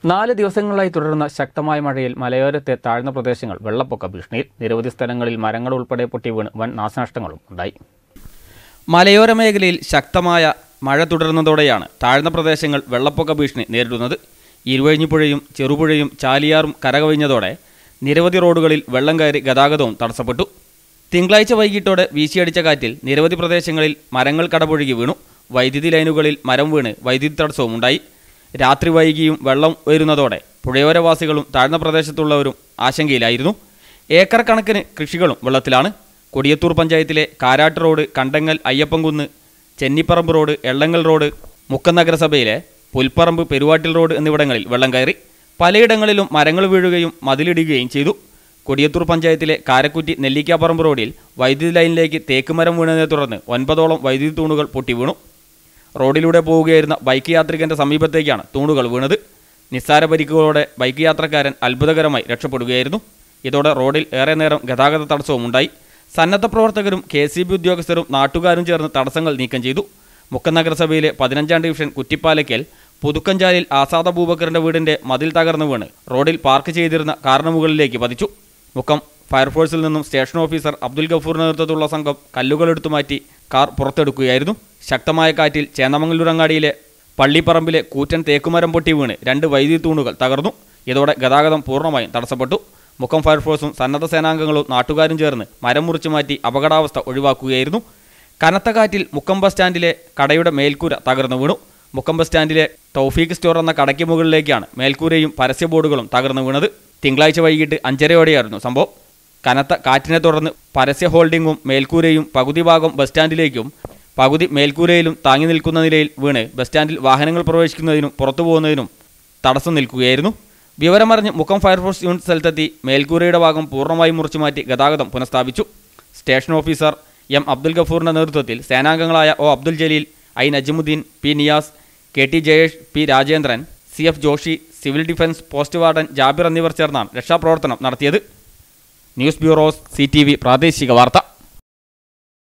നാല് ദിവസങ്ങളായി തുടരുന്ന ശക്തമായ മഴയിൽ മലയോരത്തെ താഴ്ന്ന പ്രദേശങ്ങൾ വെള്ളപ്പൊക്ക ഭീഷണിയിൽ നിരവധി സ്ഥലങ്ങളിൽ മരങ്ങൾ ഉൾപ്പെടെ പൊട്ടി വീണ് വൻ നാശനഷ്ടങ്ങളും ഉണ്ടായി മലയോര മേഖലയിൽ ശക്തമായ മഴ തുടരുന്നതോടെയാണ് താഴ്ന്ന പ്രദേശങ്ങൾ വെള്ളപ്പൊക്ക ഭീഷണി നേരിടുന്നത് ഇരുവഴിഞ്ഞിപ്പുഴയും ചെറുപുഴയും ചാലിയാറും കരകവിഞ്ഞതോടെ നിരവധി റോഡുകളിൽ വെള്ളം കയറി ഗതാഗതവും തടസ്സപ്പെട്ടു തിങ്കളാഴ്ച വൈകിട്ടോടെ വീശിയടിച്ച കാറ്റിൽ നിരവധി പ്രദേശങ്ങളിൽ മരങ്ങൾ കടപുഴകി വീണു വൈദ്യുതി ലൈനുകളിൽ മരം വീണ് വൈദ്യുതി തടസ്സവും ഉണ്ടായി രാത്രി വൈകിയും വെള്ളം ഉയരുന്നതോടെ പുഴയോരവാസികളും താഴ്ന്ന പ്രദേശത്തുള്ളവരും ആശങ്കയിലായിരുന്നു ഏക്കർ കണക്കിന് കൃഷികളും വെള്ളത്തിലാണ് കൊടിയത്തൂർ പഞ്ചായത്തിലെ Karat road Kandangal Ayyappankunnu Chennipparamba road Ellangal road Mukkam നഗരസഭയിലെ പുൽപ്പറമ്പ് പെരുവാട്ടിൽ റോഡ് എന്നിവിടങ്ങളിൽ വെള്ളം കയറി പലയിടങ്ങളിലും മരങ്ങൾ വീഴുകയും മതിലിടുകയും ചെയ്തു കൊടിയത്തൂർ പഞ്ചായത്തിലെ കാരക്കുറ്റി നെല്ലിക്കാപ്പറമ്പ് റോഡിൽ വൈദ്യുതി ലൈനിലേക്ക് തേക്ക് മരം വീണതിനെ തുടർന്ന് ഒൻപതോളം വൈദ്യുതി തൂണുകൾ പൊട്ടി വീണു റോഡിലൂടെ പോവുകയായിരുന്ന ബൈക്ക് യാത്രികന്റെ സമീപത്തേക്കാണ് തൂണുകൾ വീണത് നിസ്സാര പരിക്കുകളോടെ ബൈക്ക് യാത്രക്കാരൻ അത്ഭുതകരമായി രക്ഷപ്പെടുകയായിരുന്നു ഇതോടെ റോഡിൽ ഏറെ നേരം ഗതാഗത തടസ്സവും ഉണ്ടായി സന്നദ്ധ പ്രവർത്തകരും കെ സി ബി ഉദ്യോഗസ്ഥരും നാട്ടുകാരും ചേർന്ന് തടസ്സങ്ങൾ നീക്കം ചെയ്തു മുക്കം നഗരസഭയിലെ പതിനഞ്ചാം ഡിവിഷൻ കുറ്റിപ്പാലയ്ക്കൽ പുതുക്കഞ്ചാലിൽ ആസാദ അബൂബക്കറിന്റെ വീടിന്റെ മതിൽ തകർന്നു വീണ് റോഡിൽ പാർക്ക് ചെയ്തിരുന്ന കാറിന് മുകളിലേക്ക് പതിച്ചു മുക്കം ഫയർഫോഴ്സിൽ നിന്നും സ്റ്റേഷൻ ഓഫീസർ അബ്ദുൽ ഗഫൂറിന്റെ നേതൃത്വത്തിലുള്ള സംഘം കല്ലുകൾ എടുത്തു മാറ്റി കാർ പുറത്തെടുക്കുകയായിരുന്നു ശക്തമായ കാറ്റിൽ ചേന്നമംഗലൂരങ്ങാടിയിലെ പള്ളിപ്പറമ്പിലെ കൂറ്റൻ തേക്കുമരം പൊട്ടി വീണ് രണ്ട് വൈദ്യുതി തൂണുകൾ തകർന്നു ഇതോടെ ഗതാഗതം പൂർണ്ണമായും തടസ്സപ്പെട്ടു മുക്കം ഫയർഫോഴ്സും സന്നദ്ധ സേനാംഗങ്ങളും നാട്ടുകാരും ചേർന്ന് മരം മുറിച്ചു മാറ്റി അപകടാവസ്ഥ ഒഴിവാക്കുകയായിരുന്നു കനത്ത കാറ്റിൽ മുക്കം ബസ് സ്റ്റാൻഡിലെ കടയുടെ മേൽക്കൂര തകർന്നു വീണു മുക്കം ബസ് സ്റ്റാൻഡിലെ തൗഫീഖ് സ്റ്റോർ എന്ന കടയ്ക്ക് മുകളിലേക്കാണ് മേൽക്കൂരയും പരസ്യ ബോർഡുകളും തകർന്നു വീണത് തിങ്കളാഴ്ച വൈകിട്ട് അഞ്ചരയോടെയായിരുന്നു സംഭവം കനത്ത കാറ്റിനെ തുടർന്ന് പരസ്യ ഹോൾഡിംഗും മേൽക്കൂരയും പകുതി ഭാഗം ബസ് സ്റ്റാൻഡിലേക്കും പകുതി മേൽക്കൂരയിലും താങ്ങി നിൽക്കുന്ന നിലയിൽ വീണ് ബസ് സ്റ്റാൻഡിൽ വാഹനങ്ങൾ പ്രവേശിക്കുന്നതിനും പുറത്തു പോകുന്നതിനും തടസ്സം നിൽക്കുകയായിരുന്നു വിവരമറിഞ്ഞ് മുക്കം ഫയർഫോഴ്സ് യൂണിറ്റ് സ്ഥലത്തെത്തി മേൽക്കൂരയുടെ ഭാഗം പൂർണ്ണമായും മുറിച്ചു മാറ്റി ഗതാഗതം പുനഃസ്ഥാപിച്ചു സ്റ്റേഷൻ ഓഫീസർ എം അബ്ദുൽ ഗഫൂറിന്റെ നേതൃത്വത്തിൽ സേനാംഗങ്ങളായ O Abdul Jaleel I Najimudheen P Niyas K T Jayesh P Rajendran C F Joshy civil defence post warden Jabir എന്നിവർ ചേർന്നാണ് രക്ഷാപ്രവർത്തനം നടത്തിയത് ന്യൂസ് ബ്യൂറോസ് സി പ്രാദേശിക വാർത്ത